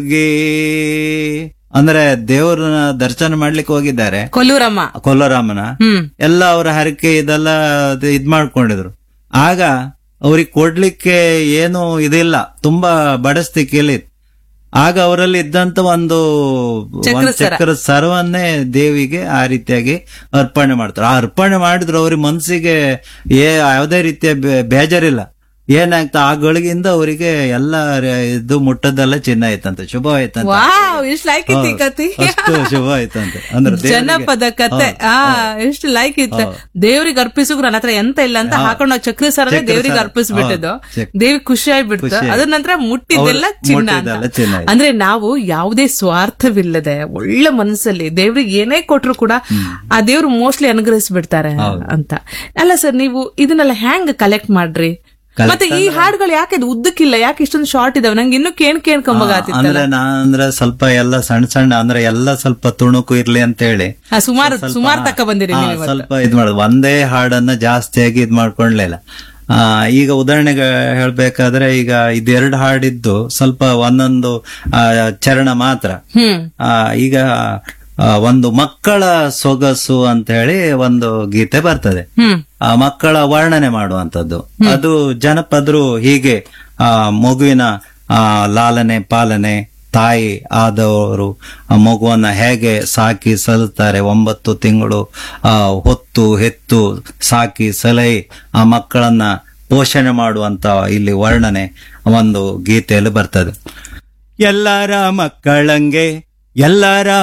ಹೋಗಿ ಅಂದ್ರೆ ದೇವರನ್ನ ದರ್ಶನ ಮಾಡ್ಲಿಕ್ಕೆ ಹೋಗಿದ್ದಾರೆ ಕೊಲ್ಲೂರಮ್ಮ ಕೊಲ್ಲರಾಮನ ಹ್ಮ್ ಎಲ್ಲ ಅವರ ಹರಕೆ ಇದೆಲ್ಲ ಅದು ಇದ್ ಮಾಡ್ಕೊಂಡಿದ್ರು ಆಗ ಅವ್ರಿಗೆ ಕೊಡ್ಲಿಕ್ಕೆ ಏನು ಇದಿಲ್ಲ ತುಂಬಾ ಬಡಸ್ತಿಕೆಯಲ್ಲಿ ಆಗ ಅವರಲ್ಲಿ ಇದ್ದಂತ ಒಂದು ಚಕ್ರ ಒಂದು ಸರ. ಚಕ್ರ ಸರ್ವನ್ನೇ ದೇವಿಗೆ ಆ ರೀತಿಯಾಗಿ ಅರ್ಪಣೆ ಮಾಡ್ತಾರೆ ಆ ಅರ್ಪಣೆ ಮಾಡಿದ್ರು ಅವ್ರಿಗೆ ಮನಸ್ಸಿಗೆ ಏ ಯಾವುದೇ ರೀತಿಯ ಬೇ- ಬೇಜಾರಿಲ್ಲ ಏನಾಗ್ತಾ ಆ ಗಳಿಗಿಂದ ಅವರಿಗೆ ಎಲ್ಲ ರ- ಇದು ಮುಟ್ಟದೆಲ್ಲ ಚಿನ್ನ ಆಯ್ತಂತೆ ಶುಭ ಆಯ್ತಂತೆ ವಾವ್ ಎಷ್ಟು ಲೈಕ್ ಇತ್ತು ಈ ಕತಿ ಅಷ್ಟು ಶುಭ ಆಯ್ತಂತೆ ಅಂದ್ರೆ ದೇವ್ರಿಗೆ- ಜನಪದ ಕತೆ ಆ ಎಷ್ಟು ಲೈಕ್ ಇತ್ತು ದೇವ್ರಿಗೆ ಅರ್ಪಿಸುಗ್ರು ನನ್ನ ಹತ್ರ ಎಂತ ಇಲ್ಲ ಅಂತ ಹಾಕೊಂಡು ನಾವು ಚಕ್ರ ಸರನೇ ಚಕ್ರ ದೇವ್ರಿಗೆ ಸರ. ಅರ್ಪಿಸ್ಬಿಟ್ಟಿದ್ದು ಹೌದು, ಚಕ್- ದೇವಿಗೆ ಖುಷಿ ಆಗ್ಬಿಡ್ತು ಖುಷಿ ಆಯ್ತು. ಅದ್ರ ನಂತರ ಮುಟ್ಟಿದ್ದೆಲ್ಲ ಹೌದು, ಚಿನ್ನ ಮುಟ್ಟಿದ್ದೆಲ್ಲ ಅಂತ. ಚಿನ್ನ ಆಯ್ತು. ಅಂದ್ರೆ ನಾವು ಯಾವುದೇ ಸ್ವಾರ್ಥವಿಲ್ಲದೆ ಒಳ್ಳೆ ಮನಸ್ಸಲ್ಲಿ ದೇವ್ರಿಗೆ ಏನೇ ಕೊಟ್ರು ಕೂಡ ಆ ದೇವ್ರು ಮೋಸ್ಟ್ಲಿ ಅನುಗ್ರಹಿಸ್ಬಿಡ್ತಾರೆ ಅಂತ ಅಲ್ಲ ಸರ್ ನೀವು ಇದನ್ನೆಲ್ಲ ಹ್ಯಾಂಗ್ ಕಲೆಕ್ಟ್ ಮಾಡ್ರಿ ಮತ್ತೆ ಈ ಹಾಡುಗಳು ಯಾಕೆ ಇದು ಉದ್ದಕ್ಕಿಲ್ಲ ಯಾಕೆ ಇಷ್ಟೊಂದು ಶಾರ್ಟ್ ಇದಾವೆ ನಂಗೆ ಇನ್ನೂ ಕೇಣ್ ಕೇಣ್ಕೊಂಬಾಗತ್ತಿತ್ತಲ್ಲ ಅಂದ್ರೆ ನಾ ಅಂದ್ರೆ ಸ್ವಲ್ಪ ಎಲ್ಲ ಸಣ್ಣ ಸಣ್ಣ ಅಂದ್ರೆ ಎಲ್ಲ ಸ್ವಲ್ಪ ತುಣುಕು ಇರ್ಲಿ ಅಂತ ಹೇಳಿ ಸುಮಾರು ಸುಮಾರು ತಕ್ಕ ಬಂದಿರಿ ಹಾ, ನೀವು ಇವತ್ತು. ಸ್ವಲ್ಪ ಇದ್ ಮಾಡೋದು ಒಂದೇ ಹಾಡನ್ನ ಜಾಸ್ತಿಯಾಗಿ ಇದ್ ಮಾಡ್ಕೊಂಡ್ಲಿಲ್ಲ ಆ, ಈಗ ಉದಾಹರಣೆಗೆ ಹೇಳ್ಬೇಕಾದ್ರೆ ಈಗ ಇದೆರಡು ಹಾಡಿದ್ದು ಸ್ವಲ್ಪ ಒಂದೊಂದು ಆ, ಚರಣ ಮಾತ್ರ ಹ್ಮ್ ಆ, ಈಗ ಆ, ಒಂದು ಮಕ್ಕಳ ಸೊಗಸು ಅಂತ ಹೇಳಿ ಒಂದು ಗೀತೆ ಬರ್ತದೆ ಹ್ಮ್ ಆ ಮಕ್ಕಳ ವರ್ಣನೆ ಮಾಡುವಂತದ್ದು ಅದು ಜನಪದರು ಹೀಗೆ ಆ ಮಗುವಿನ ಆ ಲಾಲನೆ ಪಾಲನೆ ತಾಯಿ ಆದವರು ಆ ಮಗುವನ್ನ ಹೇಗೆ ಸಾಕಿ ಸಲುತ್ತಾರೆ ಒಂಬತ್ತು ತಿಂಗಳು ಆ ಹೊತ್ತು ಹೆತ್ತು ಸಾಕಿ ಸಲಹೆ ಆ ಮಕ್ಕಳನ್ನ ಪೋಷಣೆ ಮಾಡುವಂತ ಇಲ್ಲಿ ವರ್ಣನೆ ಒಂದು ಗೀತೆಯಲ್ಲಿ ಬರ್ತದೆ ಎಲ್ಲರ ಮಕ್ಕಳಂಗೆ ಎಲ್ಲರ